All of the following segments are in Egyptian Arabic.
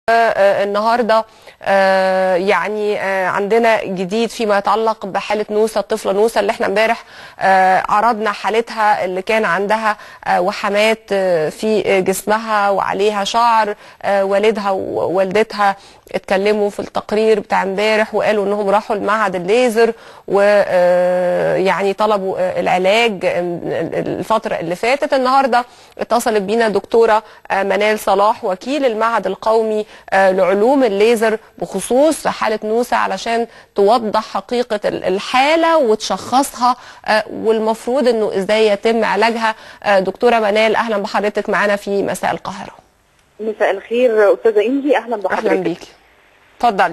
النهارده آه، يعني آه، عندنا جديد فيما يتعلق بحاله نوسه الطفله نوسه اللي احنا امبارح آه، عرضنا حالتها اللي كان عندها آه، وحمات آه، في جسمها وعليها شعر آه، والدها ووالدتها اتكلموا في التقرير بتاع امبارح وقالوا انهم راحوا لمعهد الليزر ويعني طلبوا آه، العلاج آه، الفتره اللي فاتت النهارده اتصلت بينا دكتوره آه، منال صلاح وكيل المعهد القومي آه، لعلوم الليزر بخصوص حاله نوسه علشان توضح حقيقه ال- الحاله وتشخصها آه، والمفروض انه ازاي يتم علاجها آه، دكتوره منال اهلا بحضرتك معانا في مساء القاهره مساء الخير استاذه انجي اهلا بحضرتك اهلا بيكي اتفضلي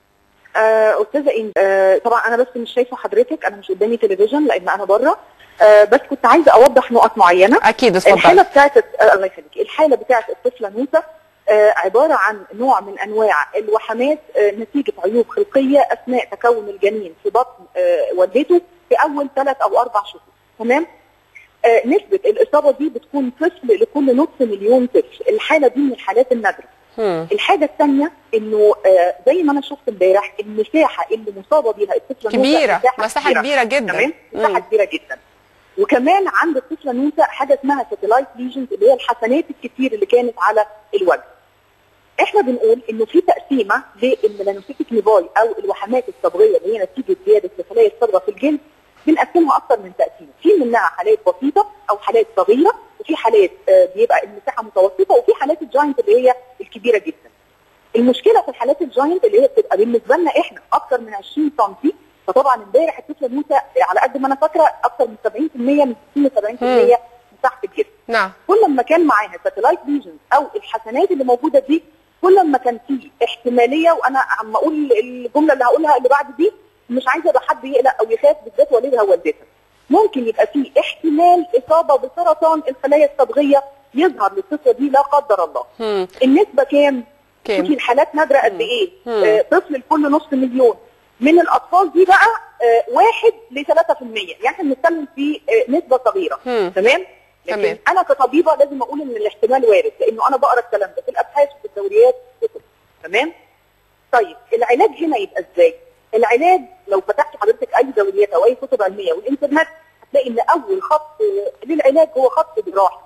آه استاذه انجي آه طبعا انا بس مش شايفه حضرتك انا مش قدامي تلفزيون لان انا بره آه بس كنت عايزه اوضح نقط معينه اكيد الحاله اتفضلي بتاعت آه الله يخليك الحاله بتاعت الطفله نوسه آه عباره عن نوع من انواع الوحمات آه نتيجه عيوب خلقيه اثناء تكون الجنين في بطن آه والدته في اول ثلاث او اربع شهور تمام آه نسبه الاصابه دي بتكون طفل لكل نصف مليون طفل الحاله دي من الحالات النادره هم. الحاجه الثانيه انه آه زي ما انا شفت امبارح المساحه اللي مصابه بيها الطفله نوسة كبيره مساحه كبيره جدا تمام مساحه مم. كبيره جدا وكمان عند الطفله نوسه حاجه اسمها ساتلايت ليجنز اللي هي الحسنات الكتير اللي كانت على الوجه احنا بنقول انه في تقسيمه للميلانوسيتيك نيفاي او الوحمات الصبغيه اللي هي نتيجه زياده الخلايا الصبغه في الجلد بنقسمها اكثر من تقسيم في منها حالات بسيطه او حالات صغيره وفي حالات آه، بيبقى المساحه متوسطه وفي حالات الجاينت اللي هي الكبيره جدا المشكله في الحالات الجاينت اللي هي بتبقى بالنسبه لنا احنا اكثر من 20 سم فطبعا امبارح الطفله موسى على قد ما انا فاكره اكثر من 70% من 60 70% مساحه الجسم نعم كل ما كان معاها ساتلايت ليجنز او الحسنات اللي موجوده دي كل ما كان في احتماليه وانا عم اقول الجمله اللي هقولها اللي بعد دي مش عايزه يبقى حد يقلق او يخاف بالذات والدها ووالدتها ممكن يبقى في احتمال اصابه بسرطان الخلايا الصبغيه يظهر للطفله دي لا قدر الله هم. النسبه كام؟ كام؟ شوفي الحالات نادره قد ايه؟ مم. آه طفل لكل نص مليون من الاطفال دي بقى آه واحد ل 3% يعني احنا بنتكلم في آه نسبه صغيره مم. تمام؟ لكن تمام. انا كطبيبه لازم اقول ان الاحتمال وارد لانه انا بقرا الكلام ده في الابحاث وفي الدوريات كتب تمام؟ طيب العلاج هنا يبقى ازاي؟ العلاج لو فتحت حضرتك اي دوريات او اي كتب علميه والانترنت هتلاقي ان اول خط آه، للعلاج هو خط جراحي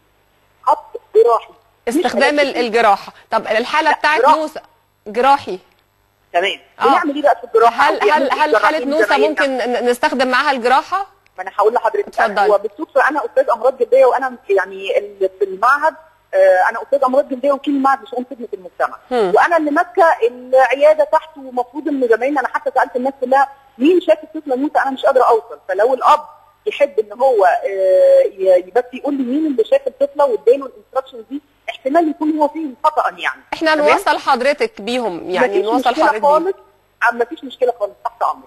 خط جراحي مش استخدام علاج ال- الجراحه طب الحاله لا، بتاعت جراحة. نوسه جراحي تمام آه. بنعمل ايه بقى في الجراحه هل أو بيعملوا هل إيه هل حاله الجراحين نوسه زمايلنا؟ ممكن ن- نستخدم معاها الجراحه ما انا هقول لحضرتك اتفضل. هو بالصدفه انا استاذ امراض جلديه وانا يعني ال- في المعهد آه، انا استاذ امراض جلديه وكيل المعهد لشؤون خدمه المجتمع هم. وانا اللي ماسكه العياده تحت ومفروض ان زمايلنا انا حتى سالت الناس كلها مين شاف الطفله موسى انا مش قادره اوصل فلو الاب يحب ان هو آه، ي- بس يقول لي مين اللي شاف الطفله واداله الانستراكشنز دي احتمال يكون هو فيه خطا يعني احنا تمام؟ نوصل حضرتك بيهم يعني مفيش نوصل مشكلة حضرتك بيهم خالص ما فيش مشكله خالص تحت امرك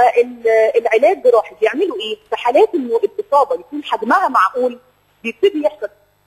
فالعلاج جراحي بيعملوا ايه في حالات انه الاصابه يكون حجمها معقول بيبتدي يحصل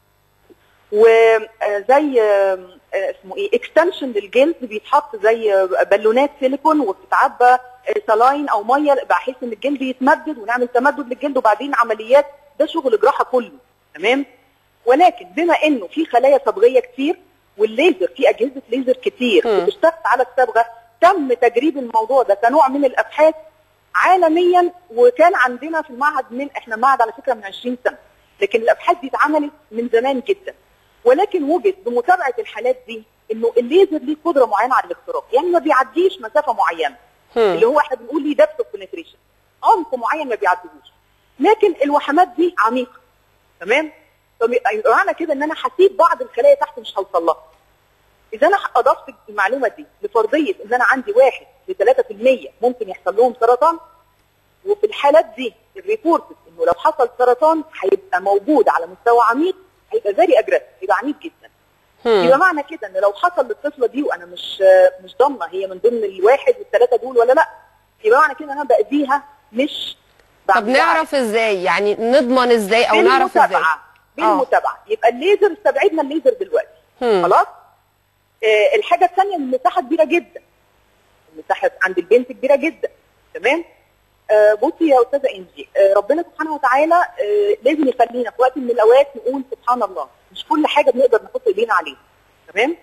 وزي اسمه ايه اكستنشن للجلد بيتحط زي بالونات سيليكون وبتتعبى سلاين او ميه بحيث ان الجلد يتمدد ونعمل تمدد للجلد وبعدين عمليات ده شغل جراحه كله تمام ولكن بما انه في خلايا صبغيه كتير والليزر في اجهزه ليزر كتير مم. بتشتغل على الصبغه تم تجريب الموضوع ده كنوع من الابحاث عالميا وكان عندنا في المعهد من احنا معهد على فكره من 20 سنه لكن الابحاث دي اتعملت من زمان جدا ولكن وجد بمتابعه الحالات دي انه الليزر ليه قدره معينه على الاختراق يعني ما بيعديش مسافه معينه هم. اللي هو احنا بنقول ليه دبس بنتريشن عمق معين ما بيعديهوش لكن الوحمات دي عميقه تمام فبيبقى يبقى معنى كده ان انا هسيب بعض الخلايا تحت مش هوصل لها اذا انا اضفت المعلومه دي لفرضيه ان انا عندي واحد ل 3% ممكن يحصل لهم سرطان وفي الحالات دي الريبورت انه لو حصل سرطان هيبقى موجود على مستوى عميق هيبقى فيري اجريسيف هيبقى عنيف جدا يبقى هم. معنى كده ان لو حصل للطفله دي وانا مش مش ضامنه هي من ضمن الواحد والثلاثه دول ولا لا يبقى معنى كده ان انا باذيها مش طب بعملها نعرف ازاي يعني نضمن ازاي او نعرف ازاي بالمتابعه بالمتابعه يبقى الليزر استبعدنا الليزر دلوقتي هم. خلاص آه الحاجه الثانيه المساحه كبيره جدا المساحه عند البنت كبيره جدا تمام آه بصي يا استاذه انجي آه ربنا سبحانه وتعالى آه لازم يخلينا في وقت من الاوقات نقول سبحان الله مش كل حاجه بنقدر نحط ايدينا عليها تمام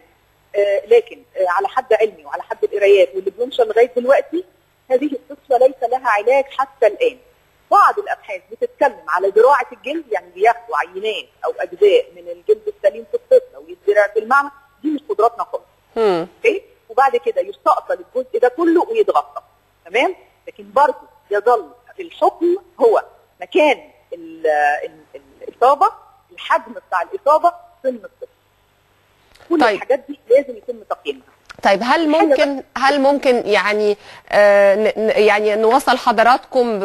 آه لكن آه على حد علمي وعلى حد القرايات واللي بينشر لغايه دلوقتي هذه الطفله ليس لها علاج حتى الان. بعض الابحاث بتتكلم على زراعه الجلد يعني بياخدوا عينات او اجزاء من الجلد السليم في الطفله ويزرع في المعمل دي مش قدراتنا خالص. مم. اوكي وبعد كده يستأصل الجزء ده كله ويتغطى تمام لكن برضه يظل الحكم هو مكان ال- ال- الاصابه الحجم بتاع الاصابه سن الطفل كل طيب. الحاجات دي لازم يتم تقييمها طيب هل الحاجة ممكن هل ممكن يعني آه ن- ن- يعني نوصل حضراتكم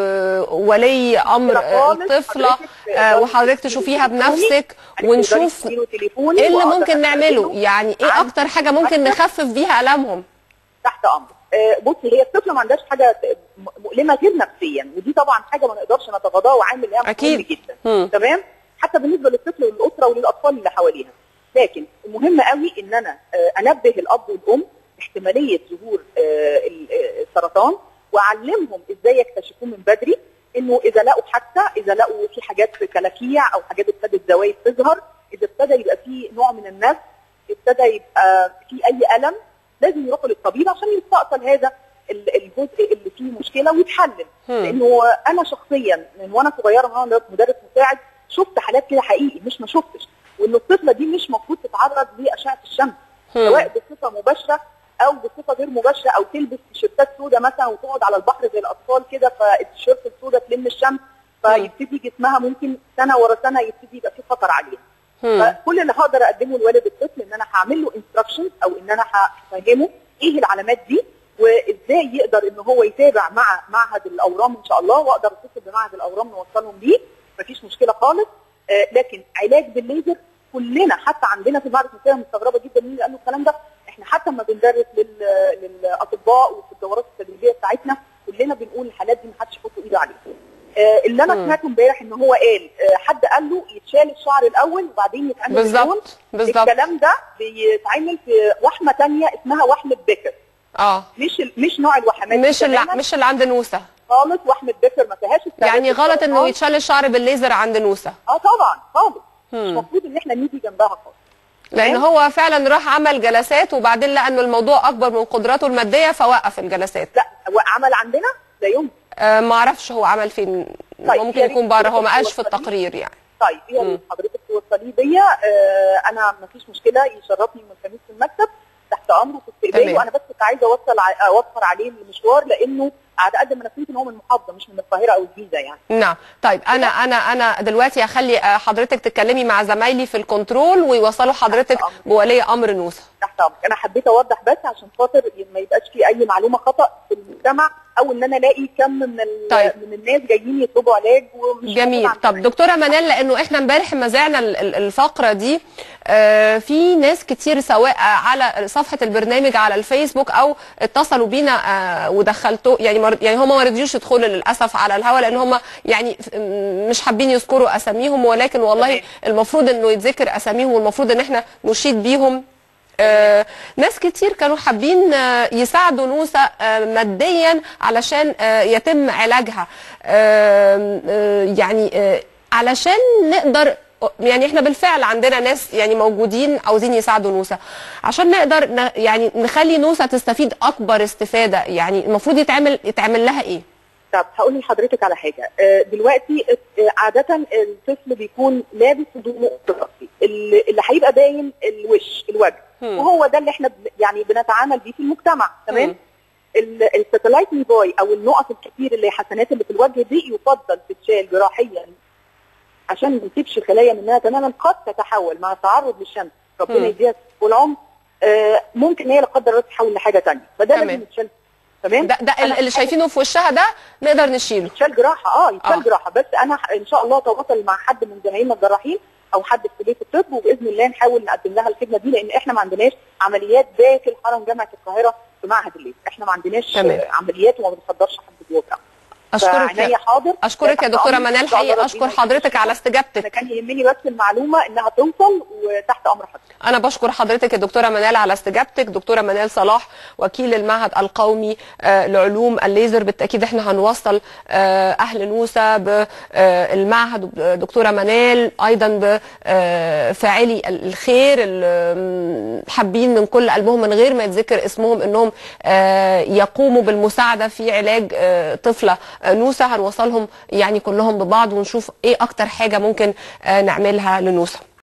بولي امر آه، خالص. الطفله حضرتك آه، تقدري وحضرتك تديله تشوفيها تليفوني. بنفسك أنا ونشوف تقدري تديله تليفوني ايه اللي وأقدر ممكن نعمله أسأله يعني ايه عن اكتر حاجه ممكن حاجة نخفف بيها المهم تحت امر آه، بصي هي الطفله ما عندهاش حاجه م- مؤلمه غير نفسيا ودي طبعا حاجه ما نقدرش نتغاضاها وعامل لها مهم أكيد. جدا مم. تمام حتى بالنسبه للطفل وللاسره وللاطفال اللي حواليها لكن المهم قوي ان انا آه، انبه الاب والام احتماليه ظهور آه، ال- آه، السرطان واعلمهم ازاي يكتشفوه من بدري انه اذا لقوا حادثه اذا لقوا في حاجات في كلاكيع او حاجات ابتدت زوايد تظهر اذا ابتدى يبقى في نوع من النزف ابتدى يبقى في اي الم لازم يروحوا للطبيب عشان يستأصل هذا ال- الجزء اللي فيه مشكله ويتحلل هم. لانه انا شخصيا من وانا صغيره وانا مدرس مساعد شفت حالات كده حقيقي مش ما شفتش وان الطفله دي مش المفروض تتعرض لاشعه الشمس هم. سواء بصفه مباشره او بصفه غير مباشره او تلبس تيشيرتات سوداء مثلا وتقعد على البحر زي الاطفال كده فالتيشيرت السوداء تلم الشمس فيبتدي جسمها ممكن سنه ورا سنه يبتدي يبقى في خطر عليها هم. فكل اللي هقدر اقدمه لوالد الطفل ان انا هعمل له انستراكشنز او ان انا هفهمه ايه العلامات دي وازاي يقدر ان هو يتابع مع معهد الاورام ان شاء الله واقدر اتصل بمعهد الاورام نوصلهم بيه مفيش مشكله خالص آه لكن علاج بالليزر كلنا حتى عندنا في المعرض المصريه مستغربه جدا مين اللي قال له الكلام ده احنا حتى لما بندرس لل- للاطباء وفي الدورات التدريبيه بتاعتنا كلنا بنقول الحالات دي محدش يحط ايده عليها آه، اللي انا مم. سمعته امبارح ان هو قال آه، حد قال له يتشال الشعر الاول وبعدين يتعمل اللون. بالظبط بالظبط الكلام ده بيتعمل في وحمه تانية اسمها وحمه بيكر اه مش ال- مش نوع الوحمات دي مش اللي تماماً مش اللي عند نوسه خالص وحمه بيكر ما فيهاش استعداد يعني غلط انه للسرطان. يتشال الشعر بالليزر عند نوسه اه طبعا خالص مش مم. المفروض ان احنا نيجي جنبها خالص لان تمام؟ هو فعلا راح عمل جلسات وبعدين لقى انه الموضوع اكبر من قدراته الماديه فوقف الجلسات لا هو عمل عندنا لا يمكن آه ما اعرفش هو عمل فين طيب، ممكن يا يكون ريت بره هو ما قالش في توصليه. التقرير يعني طيب يا مم. ريت حضرتك توصليه بيا آه انا ما فيش مشكله يشرفني من الخميس في المكتب تحت امره في تمام. استقباله انا بس كنت عايزه اوصل ع- اوفر عليه المشوار لانه على قد ما انا فهمت ان هو من المحافظه مش من القاهره او الجيزه يعني نعم طيب انا انا انا دلوقتي هخلي آه، حضرتك تتكلمي مع زمايلي في الكنترول ويوصلوا حضرتك أمرك. بولي امر نوسه تحت امرك انا حبيت اوضح بس عشان خاطر ما يبقاش في اي معلومه خطا في المجتمع او ان انا الاقي كم من ال- طيب. من الناس جايين يطلبوا علاج ومش جميل موجود طب عندنا. دكتوره منال لانه احنا امبارح لما زعنا ال- ال- الفقره دي آه، في ناس كتير سواء على صفحه البرنامج على الفيسبوك او اتصلوا بينا آه، ودخلتوا يعني مر- يعني هم ما رضيوش يدخلوا للاسف على الهواء لان هم يعني ف- م- مش حابين يذكروا اساميهم ولكن والله تمام. المفروض انه يتذكر اساميهم والمفروض ان احنا نشيد بيهم آه ناس كتير كانوا حابين آه يساعدوا نوسة آه ماديا علشان آه يتم علاجها آه آه يعني آه علشان نقدر يعني احنا بالفعل عندنا ناس يعني موجودين عاوزين يساعدوا نوسة عشان نقدر ن يعني نخلي نوسة تستفيد اكبر استفادة يعني المفروض يتعمل يتعمل لها ايه؟ طب هقول لحضرتك على حاجه آه، دلوقتي آه، عاده الطفل بيكون لابس هدومه الرأسي اللي اللي هيبقى باين الوش الوجه هم. وهو ده اللي احنا ب- يعني بنتعامل بيه في المجتمع تمام هم. ال- الساتلايت نيباي او النقط الكتير اللي هي حسنات اللي في الوجه دي يفضل تتشال جراحيا عشان ما نسيبش خلايا منها تماما قد تتحول مع التعرض للشمس ربنا هم. يديها طول العمر آه، ممكن هي لا قدر الله تتحول لحاجه ثانيه فده تمام. لازم يتشال تمام ده, ده أنا اللي شايفينه في وشها ده نقدر نشيله يتشال جراحه اه يتشال آه. جراحه بس انا ح- ان شاء الله اتواصل مع حد من زمايلنا الجراحين او حد في كليه الطب وباذن الله نحاول نقدم لها الخدمه دي لان احنا ما عندناش عمليات داخل حرم جامعه القاهره في معهد الليل احنا ما عندناش تمام. آه، عمليات وما بنصدرش حد جوه الجامعة. أشكرك فعناية حاضر اشكرك يا تحت دكتوره أمرك. منال إن شاء الله حقيقه ربنا اشكر حضرتك على انا استجابتك كان يهمني بس المعلومه انها توصل وتحت امر حضرتك انا بشكر حضرتك يا دكتوره منال على استجابتك دكتوره منال صلاح وكيل المعهد القومي آه، لعلوم الليزر بالتاكيد احنا هنوصل آه، اهل نوسه بالمعهد دكتوره منال ايضا بفاعلي الخير اللي حابين من كل قلبهم من غير ما يتذكر اسمهم انهم آه، يقوموا بالمساعده في علاج آه، طفله آه، نوسه هنوصلهم يعني كلهم ببعض ونشوف ايه اكتر حاجه ممكن آه، نعملها لنوسه